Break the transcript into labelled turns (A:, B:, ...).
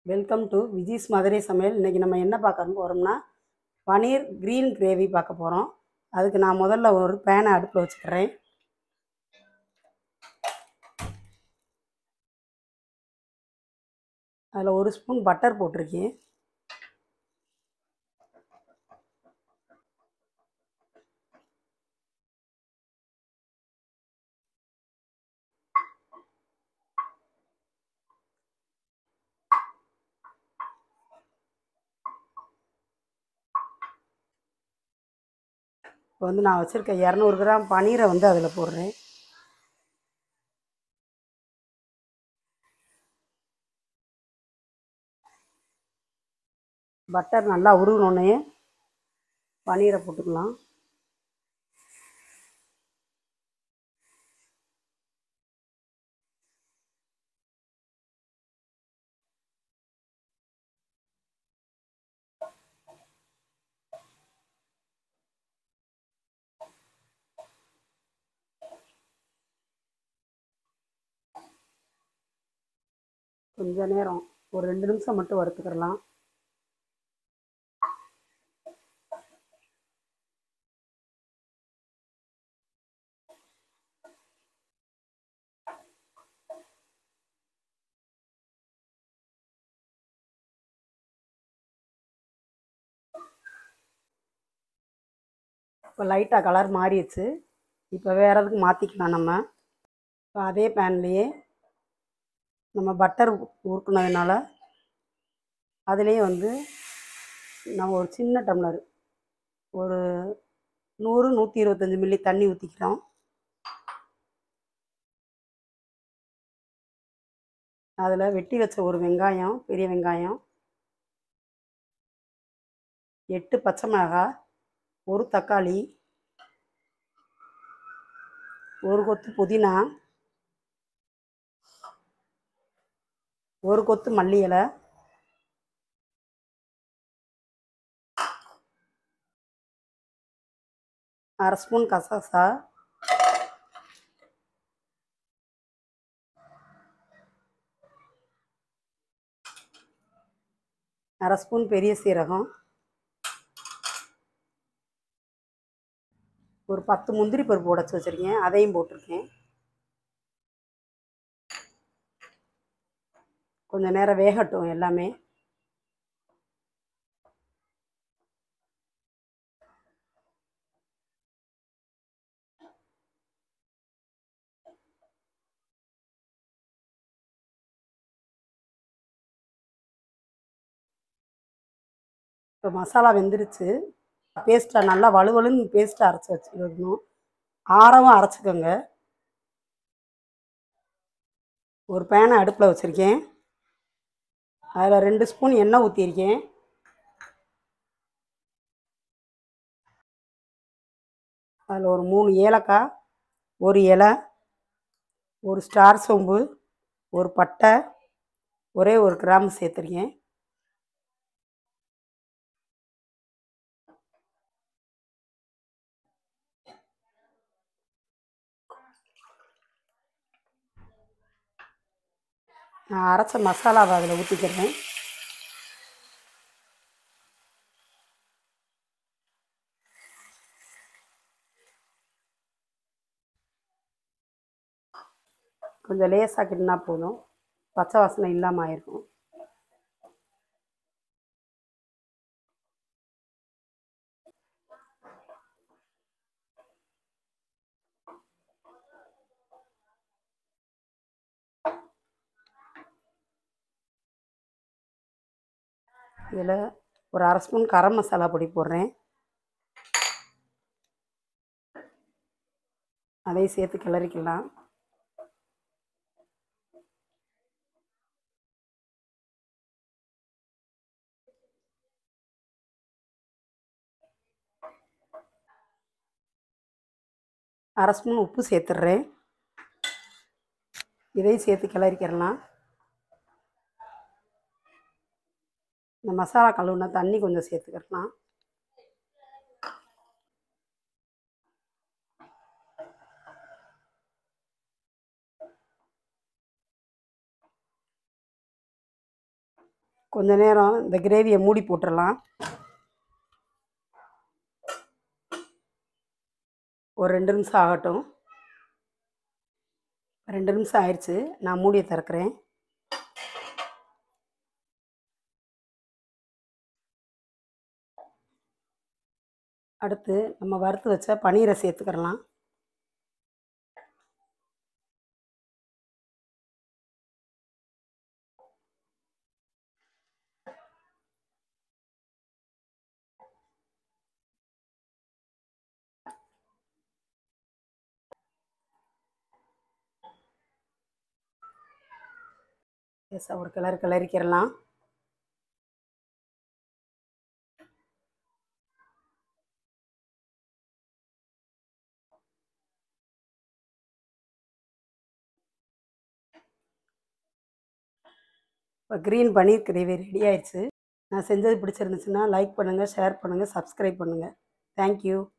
A: welcome to Viji's Madurai சமையல் இன்றைக்கி நம்ம என்ன பார்க்க போகிறோம்னா பனீர் க்ரீன் கிரேவி பார்க்க போகிறோம் அதுக்கு நான் முதல்ல ஒரு பேனை அடுப்பில் வச்சுக்கிறேன் அதில் ஒரு ஸ்பூன் பட்டர் போட்டிருக்கேன் இப்போ வந்து நான் வச்சுருக்க இரநூறு கிராம் பனீரை வந்து அதில் போடுறேன் பட்டர் நல்லா உருகினோடனே பனீரை போட்டுக்கலாம் கொஞ்ச நேரம் ஒரு ரெண்டு நிமிஷம் மட்டும் வறுத்துக்கிடலாம் இப்போ லைட்டாக கலர் மாறிடுச்சு இப்போ வேறு எதுக்கு மாற்றிக்கலாம் நம்ம இப்போ அதே பேன்லேயே நம்ம பட்டர் உருக்குனதுனால அதுலேயே வந்து நம்ம ஒரு சின்ன டம்ளர் ஒரு நூறு நூற்றி இருபத்தஞ்சி மில்லி தண்ணி ஊற்றிக்கிறோம் அதில் வெட்டி வச்ச ஒரு வெங்காயம் பெரிய வெங்காயம் எட்டு பச்சை மிளகாய் ஒரு தக்காளி ஒரு கொத்து புதினா ஒரு கொத்து மல்லி இலை அரை ஸ்பூன் கசகசா அரை ஸ்பூன் பெரிய சீரகம் ஒரு பத்து முந்திரி பருப்பு உடச்சி வச்சுருக்கேன் அதையும் போட்டிருக்கேன் கொஞ்சம் நேரம் வேகட்டும் எல்லாமே இப்போ மசாலா வெந்துருச்சு பேஸ்ட்டாக நல்லா வலுவலுன்னு பேஸ்ட்டாக அரைச்சி வச்சுக்கணும் ஆரவும் அரைச்சிக்கோங்க ஒரு பேனை அடுப்பில் வச்சுருக்கேன் அதில் ரெண்டு ஸ்பூன் எண்ணெய் ஊற்றிருக்கேன் அதில் ஒரு மூணு ஏலக்காய் ஒரு இலை ஒரு ஸ்டார் சோம்பு ஒரு பட்டை ஒரே ஒரு கிராம்பு சேர்த்துருக்கேன் நான் அரைச்ச மசாலாவை அதில் ஊற்றிக்கிறேன் கொஞ்சம் லேசாக கிட்டினா போதும் பச்சை வாசனை இல்லாமல் ஆயிருக்கும் இதில் ஒரு அரை ஸ்பூன் கரம் மசாலா பொடி போடுறேன் அதையும் சேர்த்து கிளறிக்கலாம் அரை ஸ்பூன் உப்பு சேர்த்துட்றேன் இதையும் சேர்த்து கிளறிக்கிறலாம் இந்த மசாலா கழுவுன தண்ணி கொஞ்சம் சேர்த்துக்கிடலாம் கொஞ்ச நேரம் இந்த கிரேவியை மூடி போட்டுடலாம் ஒரு ரெண்டு நிமிஷம் ஆகட்டும் ரெண்டு நிமிஷம் ஆயிடுச்சு நான் மூடியை திறக்கிறேன் அடுத்து நம்ம வறுத்து வச்ச பனீரை சேர்த்துக்கிறலாம் எஸ் ஒரு கிளறு கிளறிக்கிறலாம் இப்போ க்ரீன் பன்னீர் கிரேவி ரெடி ஆயிடுச்சு நான் செஞ்சது பிடிச்சிருந்துச்சுன்னா லைக் பண்ணுங்கள் ஷேர் பண்ணுங்கள் சப்ஸ்கிரைப் பண்ணுங்கள் தேங்க்யூ